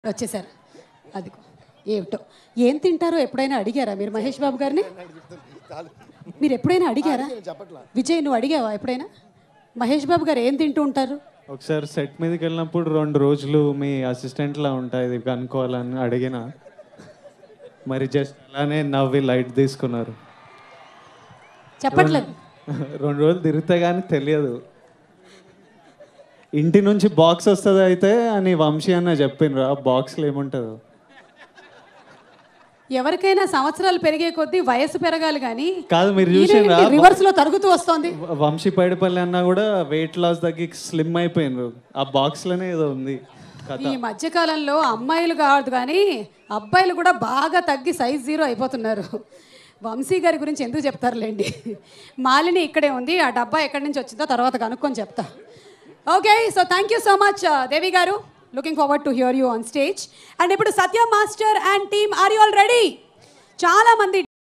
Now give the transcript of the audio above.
వచ్చేసారు అది ఏమిటో ఏం తింటారో ఎప్పుడైనా అడిగారా మీరు మహేష్ బాబు గారిని మీరు ఎప్పుడైనా అడిగారా విజయ్ నువ్వు అడిగావా ఎప్పుడైనా మహేష్ బాబు గారు ఏం తింటూ ఉంటారు ఒకసారి సెట్ మీదకి వెళ్ళినప్పుడు రెండు రోజులు మీ అసిస్టెంట్లా ఉంటాయి ఇది కనుక్కోవాలని అడిగిన మరి జస్ట్ అలానే నవ్వి లైట్ తీసుకున్నారు చెప్పట్లేదు రెండు రోజులు తిరిగితే కానీ తెలియదు ఇంటి నుంచి బాక్స్ వస్తుంది అయితే అని వంశీ అన్న చెప్పిండ్రు ఆ బాక్స్లో ఏముంటుందో ఎవరికైనా సంవత్సరాలు పెరిగే కొద్దీ వయసు పెరగాలి కానీ కాదు మీరు చూసిండ్రా రివర్స్ లో తరుగుతూ వస్తోంది వంశీ పైడిపల్లి అన్న కూడా వెయిట్ లాస్ తగ్గి స్లిమ్ అయిపోయినరు ఆ బాక్స్లోనే ఏదో ఉంది కథ ఈ మధ్యకాలంలో అమ్మాయిలు కాదు కానీ అబ్బాయిలు కూడా బాగా తగ్గి సైజ్ జీరో అయిపోతున్నారు వంశీ గారి గురించి ఎందుకు చెప్తారులేండి మాలిని ఇక్కడే ఉంది ఆ డబ్బా ఎక్కడి నుంచి వచ్చిందో తర్వాత కనుక్కొని చెప్తా okay so thank you so much Devi గారు looking forward to hear you on stage and ఇప్పుడు Satya master and team are you all ready చాలా మంది